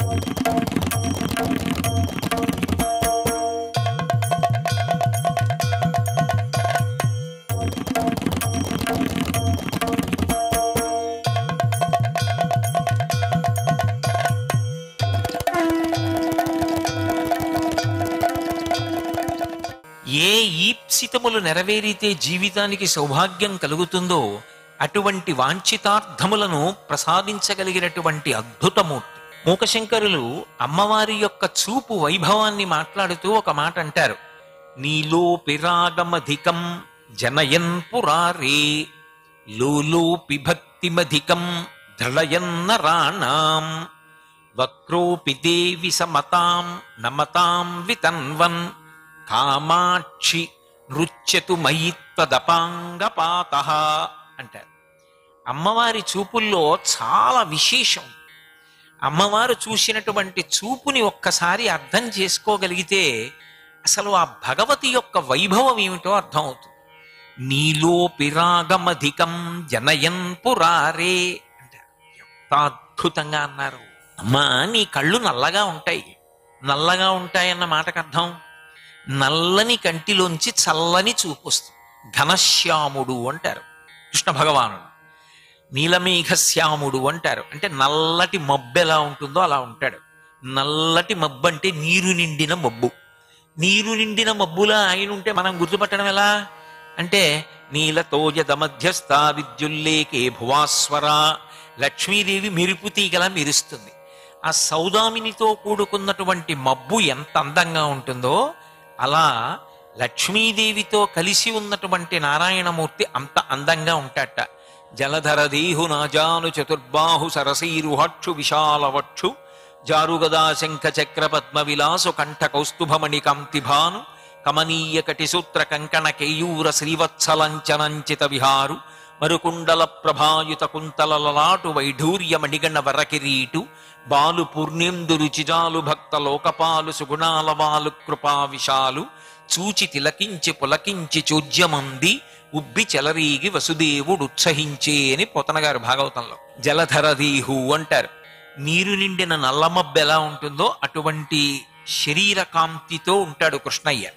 ఏ ఈప్సితములు నెరవేరితే జీవితానికి సౌభాగ్యం కలుగుతుందో అటువంటి వాంఛితార్థములను ప్రసాదించగలిగినటువంటి అద్భుతమూర్తి మూకశంకరులు అమ్మవారి యొక్క చూపు వైభవాన్ని మాట్లాడుతూ ఒక మాట అంటారు నీలో పిరాగమధికం జనయన్ పురారే లోలోపి భక్తిమధికం దృఢయన్నరాణాం వక్రోపి దేవి సమతాం నమతాం వితన్వన్ కామాక్షి నృత్యతు మయి తదపాంగపాత అంటారు అమ్మవారి చూపుల్లో చాలా విశేషం అమ్మవారు చూసినటువంటి చూపుని ఒక్కసారి అర్థం చేసుకోగలిగితే అసలు ఆ భగవతి యొక్క వైభవం ఏమిటో అర్థమవుతుంది నీలో పిరాగమధికం జనయన్ పురారే అంటారు ఎంత అద్భుతంగా అన్నారు అమ్మా నీ కళ్ళు నల్లగా ఉంటాయి నల్లగా ఉంటాయన్న మాటకు అర్థం నల్లని కంటిలోంచి చల్లని చూపు వస్తుంది ఘనశ్యాముడు అంటారు కృష్ణ భగవానుడు నీలమేఘశ్యాముడు అంటారు అంటే నల్లటి మబ్బు ఎలా ఉంటుందో అలా ఉంటాడు నల్లటి మబ్బు అంటే నీరు నిండిన మబ్బు నీరు నిండిన మబ్బులా ఆయన ఉంటే మనం గుర్తుపట్టడం ఎలా అంటే నీలతోజద మధ్యస్థ విద్యుల్లేకే భువాస్వర లక్ష్మీదేవి మెరుపు తీగలా మెరుస్తుంది ఆ సౌదామినితో కూడుకున్నటువంటి మబ్బు ఎంత అందంగా ఉంటుందో అలా లక్ష్మీదేవితో కలిసి ఉన్నటువంటి నారాయణమూర్తి అంత అందంగా ఉంటాట జలధర దేహు నాజాను చతుర్బాహు సరసీరుహక్షు విశాలవక్షు జారుగదా శంఖ చక్ర పద్మ విలాసు కంఠ కౌస్తుభమణి కాంతిభాను కమనీయ కటిసూత్ర కంకణ కేయూర శ్రీవత్సలంచనంచిత విహారు మరుకుండల ప్రభాయుత కుంతల లలాటు వైఢూర్య మణిగణ వరకిరీటు బాలు పూర్ణేందు రుచిజాలు భక్త లోకపాలు సుగుణాల వాలు కృపా విశాలు చూచి తిలకించి పులకించి చూజ్యమంది ఉబ్బి చెలరీగి వసుదేవుడు ఉత్సహించే అని పోతనగారు భాగవతంలో జలధరదీహు అంటారు నీరు నిండిన నల్లమబ్బు ఎలా ఉంటుందో అటువంటి శరీర కాంతితో ఉంటాడు కృష్ణయ్య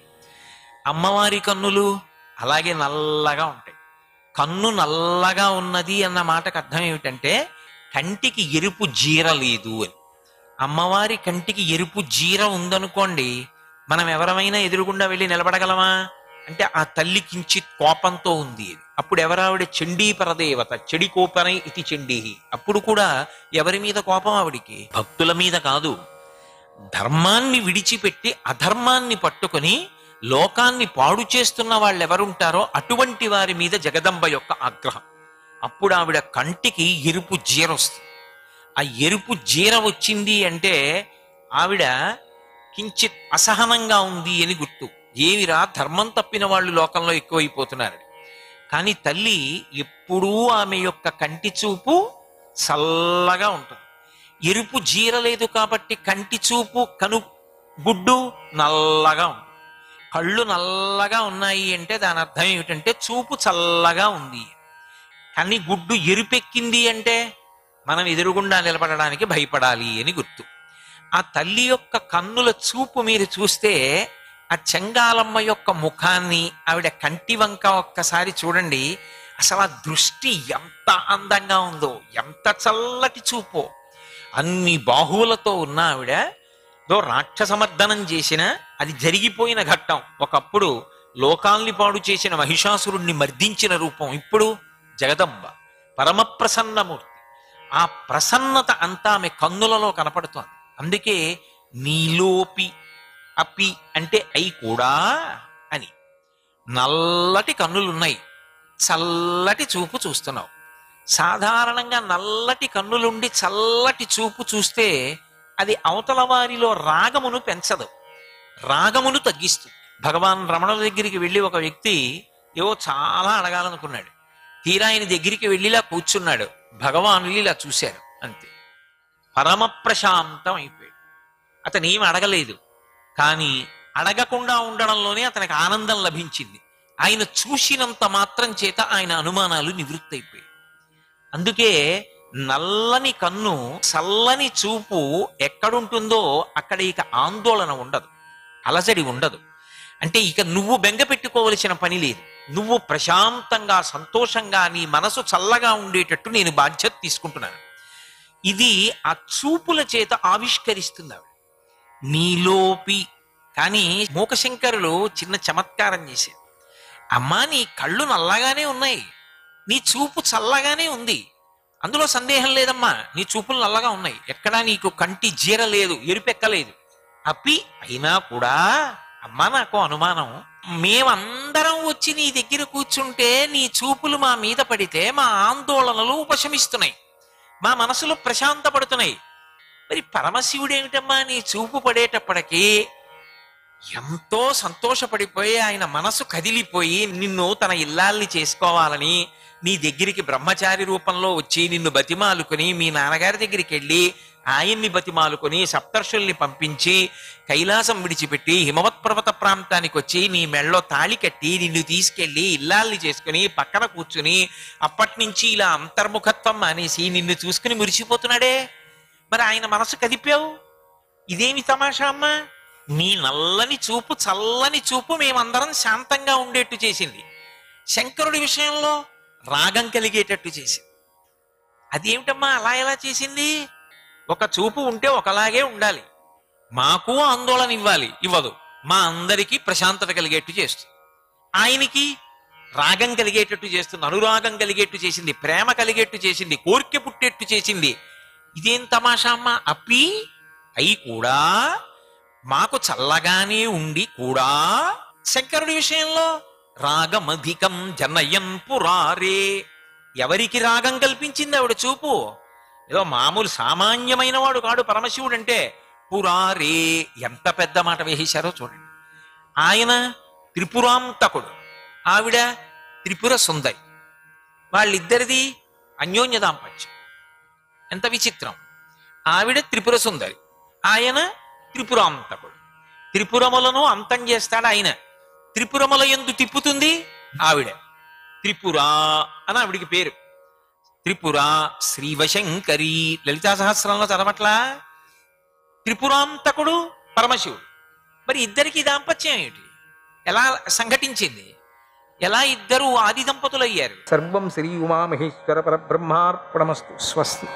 అమ్మవారి కన్నులు అలాగే నల్లగా ఉంటాయి కన్ను నల్లగా ఉన్నది అన్న మాటకు అర్థం ఏమిటంటే కంటికి ఎరుపు జీర లేదు అని అమ్మవారి కంటికి ఎరుపు జీర ఉందనుకోండి మనం ఎవరమైనా ఎదురుగుండా వెళ్ళి నిలబడగలమా అంటే ఆ తల్లి కించిత్ కోపంతో ఉంది అని అప్పుడు ఎవరావిడ చండీ పరదేవత చెడి కోపనై ఇతి చండీ అప్పుడు కూడా ఎవరి మీద కోపం ఆవిడికి భక్తుల మీద కాదు ధర్మాన్ని విడిచిపెట్టి అధర్మాన్ని పట్టుకొని లోకాన్ని పాడు చేస్తున్న వాళ్ళు ఎవరుంటారో అటువంటి వారి మీద జగదంబ యొక్క ఆగ్రహం అప్పుడు ఆవిడ కంటికి ఎరుపు జీర వస్తుంది ఆ ఎరుపు జీర వచ్చింది అంటే ఆవిడ కించిత్ అసహనంగా ఉంది అని గుర్తు ఏమిరా ధర్మం తప్పిన వాళ్ళు లోకంలో ఎక్కువైపోతున్నారు కానీ తల్లి ఎప్పుడూ ఆమె యొక్క కంటి చూపు చల్లగా ఉంటుంది ఎరుపు జీర లేదు కాబట్టి కంటి చూపు కను గుడ్డు నల్లగా ఉంటుంది కళ్ళు నల్లగా ఉన్నాయి అంటే దాని అర్థం ఏమిటంటే చూపు చల్లగా ఉంది కానీ గుడ్డు ఎరుపెక్కింది అంటే మనం ఎదురుగుండా నిలబడడానికి భయపడాలి అని గుర్తు ఆ తల్లి యొక్క కన్నుల చూపు మీరు చూస్తే ఆ చెంగాలమ్మ యొక్క ముఖాన్ని ఆవిడ కంటి వంక ఒక్కసారి చూడండి అసలు ఆ దృష్టి ఎంత అందంగా ఉందో ఎంత చల్లటి చూపో అన్ని బాహువులతో ఉన్న ఆవిడ దో రాక్షసమర్దనం చేసిన అది జరిగిపోయిన ఘట్టం ఒకప్పుడు లోకాల్ని పాడు చేసిన మహిషాసురుణ్ణి మర్దించిన రూపం ఇప్పుడు జగదంబ పరమ ప్రసన్నమూర్తి ఆ ప్రసన్నత అంతా ఆమె కన్నులలో కనపడుతోంది అందుకే నీలోపి అపి అంటే అయి కూడా అని నల్లటి కన్నులున్నాయి చల్లటి చూపు చూస్తున్నావు సాధారణంగా నల్లటి కన్నులుండి చల్లటి చూపు చూస్తే అది అవతల వారిలో రాగమును పెంచదు రాగమును తగ్గిస్తుంది భగవాన్ రమణుల దగ్గరికి వెళ్ళి ఒక వ్యక్తి ఏవో చాలా అడగాలనుకున్నాడు తీరా ఆయన దగ్గరికి వెళ్ళిలా కూర్చున్నాడు భగవానులు ఇలా చూశారు అంతే పరమ ప్రశాంతం అయిపోయాడు అతను ఏమి అడగలేదు కానీ అడగకుండా ఉండడంలోనే అతనికి ఆనందం లభించింది ఆయన చూసినంత మాత్రం చేత ఆయన అనుమానాలు నివృత్తి అయిపోయాయి అందుకే నల్లని కన్ను చల్లని చూపు ఎక్కడుంటుందో అక్కడ ఇక ఆందోళన ఉండదు అలజడి ఉండదు అంటే ఇక నువ్వు బెంగ పెట్టుకోవలసిన పని లేదు నువ్వు ప్రశాంతంగా సంతోషంగా నీ మనసు చల్లగా ఉండేటట్టు నేను బాధ్యత తీసుకుంటున్నాను ఇది ఆ చూపుల చేత ఆవిష్కరిస్తుంది ఆవిడ నీలోపి కానీ మూకశంకరులు చిన్న చమత్కారం చేశారు అమ్మా నీ కళ్ళు నల్లగానే ఉన్నాయి నీ చూపు చల్లగానే ఉంది అందులో సందేహం లేదమ్మా నీ చూపులు నల్లగా ఉన్నాయి ఎక్కడా నీకు కంటి జీర లేదు ఎరుపెక్కలేదు అప్పి అయినా కూడా అమ్మా నాకు అనుమానం మేమందరం వచ్చి నీ దగ్గర కూర్చుంటే నీ చూపులు మా మీద పడితే మా ఆందోళనలు ఉపశమిస్తున్నాయి మా మనసులు ప్రశాంతపడుతున్నాయి మరి పరమశివుడేమిటమ్మా నీ చూపు పడేటప్పటికీ ఎంతో సంతోషపడిపోయి ఆయన మనసు కదిలిపోయి నిన్ను తన ఇల్లాల్ని చేసుకోవాలని నీ దగ్గరికి బ్రహ్మచారి రూపంలో వచ్చి నిన్ను బతిమాలుకొని మీ నాన్నగారి దగ్గరికి వెళ్ళి ఆయన్ని బతిమాలుకొని సప్తర్షుల్ని పంపించి కైలాసం విడిచిపెట్టి హిమవత్ పర్వత ప్రాంతానికి వచ్చి నీ మెళ్ళలో తాళి కట్టి నిన్ను తీసుకెళ్లి ఇల్లాల్ని చేసుకుని పక్కన కూర్చుని అప్పటి నుంచి ఇలా అంతర్ముఖత్వం మానేసి నిన్ను చూసుకుని మురిసిపోతున్నాడే మరి ఆయన మనసు కదిపావు ఇదేమి తమాషా అమ్మా నీ నల్లని చూపు చల్లని చూపు మేమందరం శాంతంగా ఉండేట్టు చేసింది శంకరుడి విషయంలో రాగం కలిగేటట్టు చేసింది అదేమిటమ్మా అలా ఎలా చేసింది ఒక చూపు ఉంటే ఒకలాగే ఉండాలి మాకు ఆందోళన ఇవ్వాలి ఇవ్వదు మా అందరికీ ప్రశాంతత కలిగేట్టు చేస్తుంది ఆయనకి రాగం కలిగేటట్టు చేస్తుంది అనురాగం కలిగేట్టు చేసింది ప్రేమ కలిగేట్టు చేసింది కోరిక పుట్టేట్టు చేసింది ఇదేం తమాషా అమ్మా అప్పి అయి కూడా మాకు చల్లగానే ఉండి కూడా శంకరుడి విషయంలో రాగమధికం జనయన్ పురారే ఎవరికి రాగం కల్పించింది ఆవిడ చూపు ఏదో మామూలు సామాన్యమైన వాడు కాడు పరమశివుడు అంటే పురారే ఎంత పెద్ద మాట వేసేశారో చూడండి ఆయన త్రిపురాంతకుడు ఆవిడ త్రిపుర సుందరి వాళ్ళిద్దరిది అన్యోన్య దాంపత్యం ఎంత విచిత్రం ఆవిడ త్రిపుర సుందరి ఆయన త్రిపురాంతకుడు త్రిపురములను అంతం చేస్తాడు ఆయన త్రిపురముల ఎందు తిప్పుతుంది ఆవిడ త్రిపుర అని ఆవిడికి పేరు త్రిపుర శ్రీవశంకరి లలితా సహస్రంలో చదవట్లా త్రిపురాంతకుడు పరమశివుడు మరి ఇద్దరికి దాంపత్యం ఏమిటి ఎలా సంఘటించింది ఎలా ఇద్దరు ఆది దంపతులు అయ్యారు సర్వం శ్రీ ఉమామహేశ్వర పరబ్రహ్మార్పణమస్తు స్వస్తి